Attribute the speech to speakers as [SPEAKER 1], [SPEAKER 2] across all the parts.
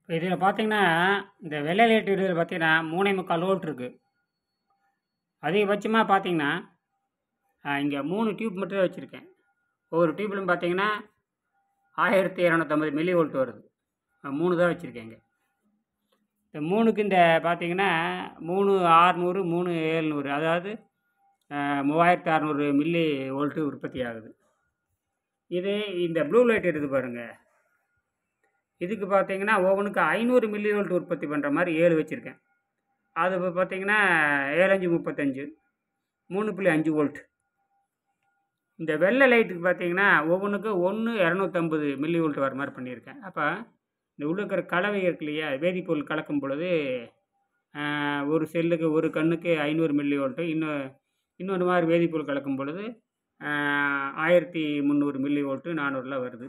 [SPEAKER 1] இப்போ இதில் பார்த்தீங்கன்னா இந்த வெள்ளை லைட் இதில் பார்த்தீங்கன்னா மூணே முக்கால் வோல்ட் இருக்குது அதிகபட்சமாக பார்த்தீங்கன்னா இங்கே மூணு டியூப் மட்டும் தான் வச்சுருக்கேன் ஒவ்வொரு டியூப்லையும் பார்த்தீங்கன்னா ஆயிரத்தி இரநூத்தம்பது மில்லி வோல்ட் வருது நான் மூணு தான் வச்சுருக்கேன் இங்கே இந்த மூணுக்கு இந்த பார்த்தீங்கன்னா மூணு ஆறுநூறு மூணு ஏழ்நூறு அதாவது அஹ், மூவாயிரத்து அறநூறு மில்லி வோல்ட்டு உற்பத்தி ஆகுது இது இந்த ப்ளூ லைட் இருக்குது பாருங்கள் இதுக்கு பார்த்தீங்கன்னா ஒவ்வொன்றுக்கு ஐநூறு மில்லி வோல்ட் உற்பத்தி பண்ணுற மாதிரி ஏழு வச்சுருக்கேன் அது இப்போ பார்த்தீங்கன்னா ஏழஞ்சு முப்பத்தஞ்சு மூணு புள்ளி அஞ்சு வோல்ட் இந்த வெள்ளை லைட்டுக்கு பார்த்தீங்கன்னா ஒவ்வொன்றுக்கும் ஒன்று இரநூத்தம்பது மில்லி வோல்ட் வர மாதிரி பண்ணியிருக்கேன் அப்போ இந்த உள்ள இருக்கிற கலவை இருக்கு இல்லையா வேதிப்பொருள் கலக்கும் பொழுது ஆஹ், ஒரு செல்லுக்கு ஒரு கண்ணுக்கு ஐநூறு மில்லி வோல்ட்டு இன்னும் இன்னொரு மாதிரி வேதிப்பொருள் கலக்கும் பொழுது ஆஹ், ஆயிரத்தி முந்நூறு மில்லி வோல்ட்டு நானூறில் வருது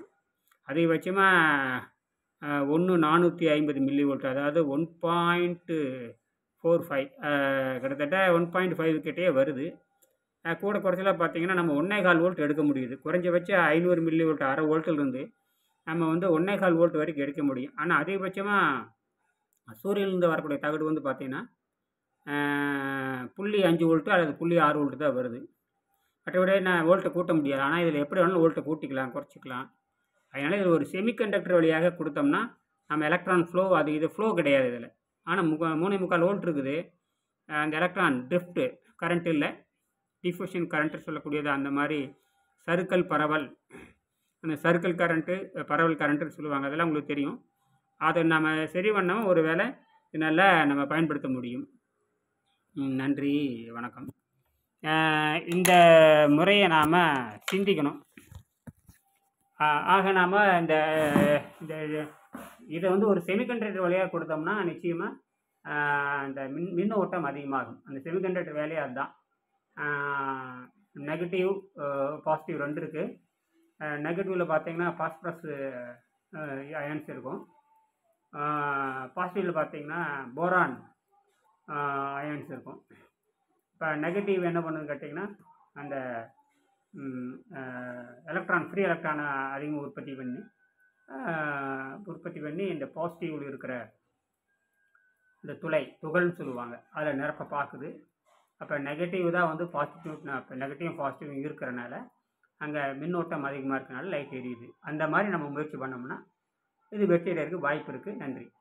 [SPEAKER 1] அதிகபட்சமாக ஒன்று நானூற்றி ஐம்பது மில்லி வோல்ட் அதாவது ஒன் பாயிண்ட்டு ஃபோர் ஃபைவ் கிட்டத்தட்ட ஒன் பாயிண்ட் ஃபைவ் கிட்டே வருது அஹ் கூட குறைச்சலாக பார்த்தீங்கன்னா நம்ம ஒன்றே கால் வோல்ட் எடுக்க முடியுது குறைஞ்சபட்சம் ஐநூறு மில்லி வோல்ட் அரை வோல்ட்டிலிருந்து நம்ம வந்து ஒன்றே கால் வோல்ட் வரைக்கும் எடுக்க முடியும் ஆனால் அதிகபட்சமாக சூரியனிலிருந்து வரக்கூடிய தகடு வந்து பார்த்திங்கன்னா அஹ், புள்ளி அஞ்சு வோல்ட்டு அல்லது புள்ளி ஆறு வோல்ட்டு தான் வருது மற்றபடி நான் வோல்ட்டை கூட்ட முடியாது ஆனால் இதில் எப்படி வேணாலும் வோல்ட்டை கூட்டிக்கலாம் குறைச்சிக்கலாம் அதனால் இது ஒரு செமிகண்டக்டர் வழியாக கொடுத்தோம்னா நம்ம எலக்ட்ரான் ஃப்ளோ அது இது ஃப்ளோ கிடையாது இதில் ஆனால் முக்கா மூணே முக்கால் வோல்ட் இருக்குது அஹ் அந்த எலக்ட்ரான் ட்ரிஃப்ட்டு கரண்ட் இல்லை டிஃப்யூஷன் கரண்ட்டு சொல்லக்கூடியது அந்த மாதிரி சறுக்கல் பரவல் அந்த சர்க்கிள் கரண்ட்டு பரவல் கரண்ட்டுன்னு சொல்லுவாங்க அதெல்லாம் உங்களுக்கு தெரியும் அதை நம்ம சரி பண்ணாமல் ஒரு வேளை நல்லா நம்ம பயன்படுத்த முடியும் ம், நன்றி வணக்கம் அஹ் இந்த முறையை நாம் சிந்திக்கணும் ஆ- ஆக நாம் இந்த இந்த இதை வந்து ஒரு செமிகண்டக்டர் வழியாக கொடுத்தோம்னா நிச்சயமாக இந்த மின் மின் ஓட்டம் அதிகமாகும் அந்த செமிகண்டக்டர் வேலையே அதுதான் நெகட்டிவ் பாசிட்டிவ் ரெண்டு இருக்குது நெகட்டிவில் பார்த்தீங்கன்னா பாஸ்பரஸ் அயன்ஸ் இருக்கும் பாசிட்டிவில் பார்த்தீங்கன்னா போரான் அயன்ஸ் இருக்கும் இப்போ நெகட்டிவ் என்ன பண்ணுதுன்னு கேட்டிங்கன்னா அந்த எலக்ட்ரான் ஃப்ரீ எலக்ட்ரானை அதிகமாக உற்பத்தி பண்ணி ஆஹ், உற்பத்தி பண்ணி இந்த பாசிட்டிவில் இருக்கிற இந்த துளை துகள்னு சொல்லுவாங்க அதில் நிரப்ப பார்க்குது அப்போ நெகட்டிவ் தான் வந்து பாசிட்டிவ் இப்போ நெகட்டிவ் பாசிட்டிவ் இருக்கிறனால அங்கே மின்னோட்டம் அதிகமாக இருக்கனால லைட் எரியுது அந்த மாதிரி நம்ம முயற்சி பண்ணோம்னா இது வெற்றி அடையிறதுக்கு வாய்ப்பு இருக்குது நன்றி